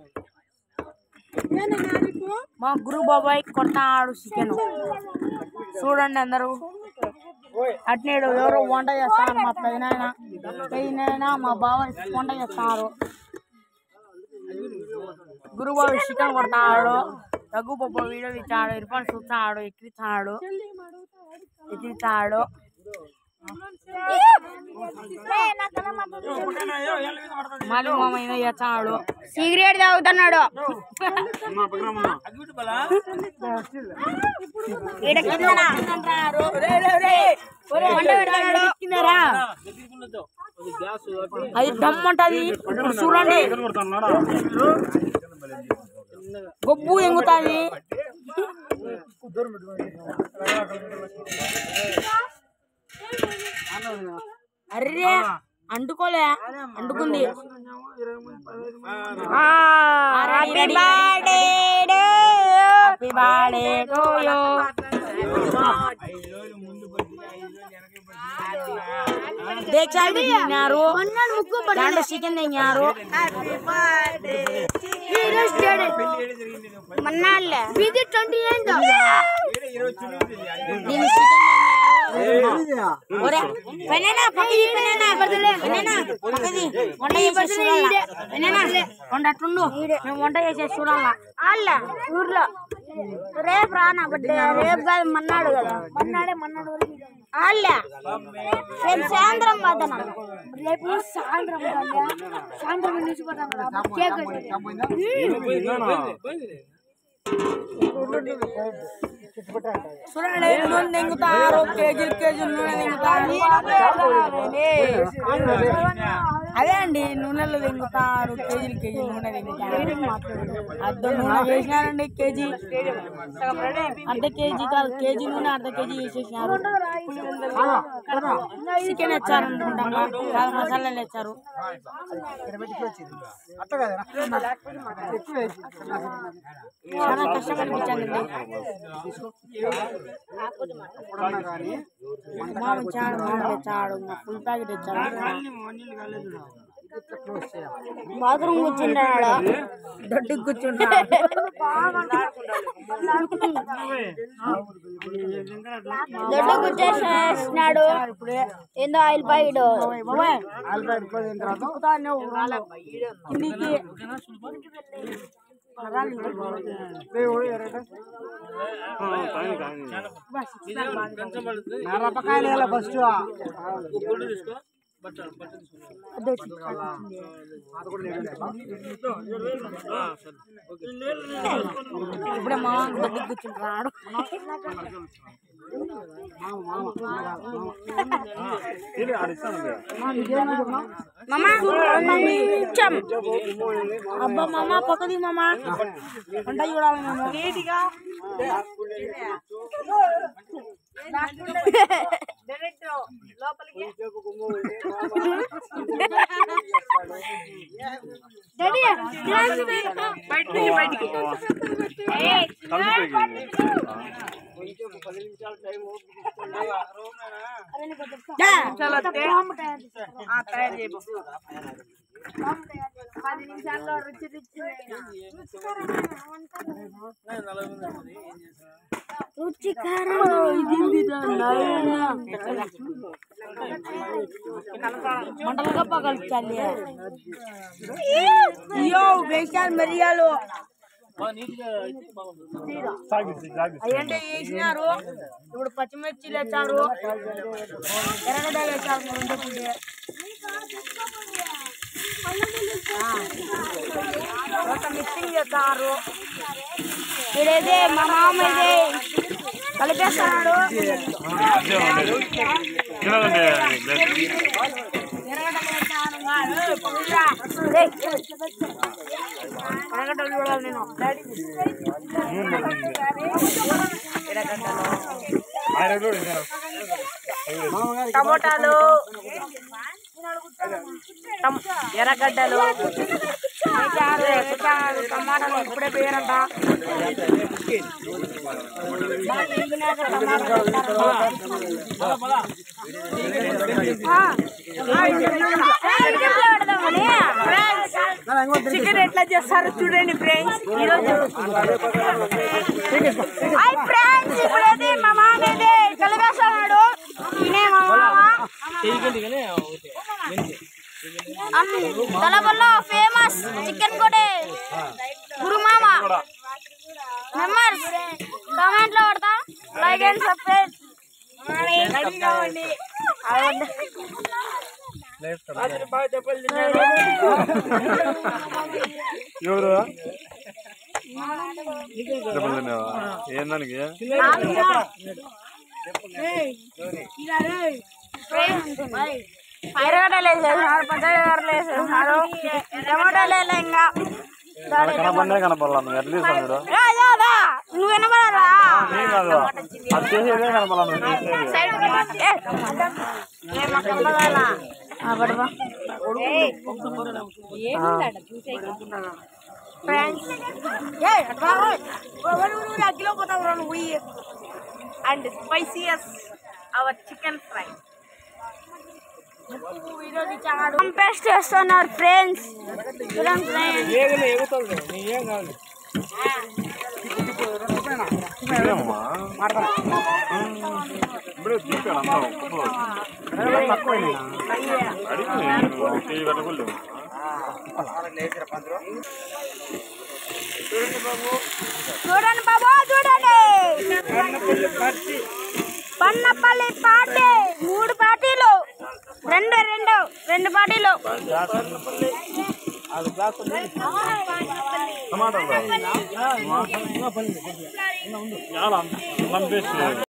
మా గురు బాబాయ్ కొడతాడు చికెన్ చూడండి అందరూ అట్నేడు ఎవరో వంట చేస్తారు మా పెదనాయన పెదనాయన మా బాబాయ్ వంట చేస్తున్నారు గురు బాబాయ్ చికెన్ కొడతాడు రఘు బాబా వీడియో ఇచ్చాడు ఇర్ఫాన్ చూస్తాడు ఎక్కిరిస్తాడు ఎక్కిరిస్తాడు మళ్ళీ మామ చేస్తాడు సిగరెట్ తాగుతున్నాడు ఈడ కిందన వంట పెడుతున్నాడు అది దమ్ ఉంటది ఇప్పుడు చూడండి గొబ్బు ఎంగుతాది అర్రే అంటుకోలే అంటుకుంది happy birthday happy birthday to you దేచాలు తిన్నారు దాంట్లో చికెన్ తిన్నారు మన్నాళ్ళే ఇది ట్వంటీ నైన్ దీని చికెన్ ఒరే పెనేనా పక్కది పెనేనా పెనేనా పక్కది వంట చేసేసి చూడాలా పెనేనా వంట అట్లుండు మేము వంట చేసేసి చూడాలా వాళ్ళ ఊర్లో రేపు రానా బర్త్డే రేపు కాదు మన్నాడు కదా మన్నాడే మన్నాడు వాళ్ళ రేపు సాయంత్రం పోతాను రేపు సాయంత్రం సాయంత్రం నిలిచిపోతాం కదా కేక్ చూడండి నూనె దింగుతారు కేజీలు కేజీలు నూనె దింగుతారు అదే అండి నూనెలు దింగుతారు కేజీలు కేజీలు నూనె దింగుతారు అర్ధ నూనె వేసినారండి కేజీ అర్ధ కేజీ కాదు కేజీ నూనె అర్ధ కేజీ వేసేసినారు చికెన్ ఇచ్చారు అనుకుంటాం కాదు మసాలాలు ఇచ్చారు చాలా కష్టం అనిపించిందండి మామ ఇచ్చాడు మామ తెచ్చాడు ఫుల్ ప్యాకెట్ ఇచ్చాడు బాత్రూమ్ కూర్చుంటాడు దొడ్డుకు కూర్చుంటాడు దొడ్డు కూర్చేసినాడు ఇప్పుడే ఏందో ఆయిల్ ప్యాకెట్ బాబాయ్ దిక్కుతా నువ్వు కిందికి ఫస్ట్ ఇప్పుడే మామ దొడ్డుకు కూర్చుంటున్నాడు మామ కొంచెం అబ్బా మామ పక్కది మామ వంట చూడాలి మేము డాడీ గ్లాస్ బయటికి బయటికి పది నిమిషాల్లో రుచి రుచి రుచికరం మంటలుగా పగలుచాలి అయ్యో వేసాను మిరియాలు అయ్యంటే వేసినారు ఇప్పుడు పచ్చిమిర్చిలు వేస్తారు ఎర్రగడ్డలు వేస్తారు వండుకుంటే తర్వాత మిక్సింగ్ చేస్తారు ఇదైతే మా మామ ఇదే కలిపేస్తున్నాడు ఎర్రగడ్డలు వేస్తారు ఏయ్, పొగిడిరా. ఏయ్, ఎర్రగడ్డలు చూడాలి నేను టమోటాలు టమ్- ఎర్రగడ్డలు వేశారు, వేశారు, టమాటాలు ఇప్పుడే వేయరంట బాగా వేగినాక టమాటాలు వేస్తారు. ఆ, ఆ, ఇది ఫ్రెండ్స్, చికెన్ ఎట్లా చేస్తారో చూడండి ఫ్రెండ్స్ ఈరోజు హాయ్ ఫ్రెండ్స్ ఇప్పుడైతే మా మామ అయితే కలిపేస్తున్నాడు తినే మా మామ తలబల్లో ఫేమస్ చికెన్ కొడే గురు మామ మెంబర్స్ కామెంట్ లో పడతా లైక్ అండ్ సబ్స్క్రైబ్ ఎవరు దెబ్బలు తిన్నావా ఏం దానికి ఎరగడలు వేసేసినారు పచ్చగడ్డలు వేసేసినారు టమాటాలు వేయలే ఇంకా కనపడినే కనపడాల నువ్వు ఎట్లా తీసాడు రా, రా, రా. నువ్వు వినపడరా ఏం కాదు అది చేసేదే కనపడాల నువ్వు చేసేది ఫ్రెండ్స్ అగ్గిలో పోతాం రా నువ్వు and spices our chicken fry contest చేస్తున్నారు ఫ్రెండ్స్ చూడండి ఫ్రెండ్స్ ఇదేమ్మా ఇప్పుడే చూపాను అంతా కుప్పలు అడిగి ఒక కేజీ కట్టకూడదు చూడండి బాబు చూడండి పన్నపల్లి పార్టీ మూడు పార్టీలు రెండు రెండు రెండు పార్టీలు టమాటాలు చాలా పంపేసి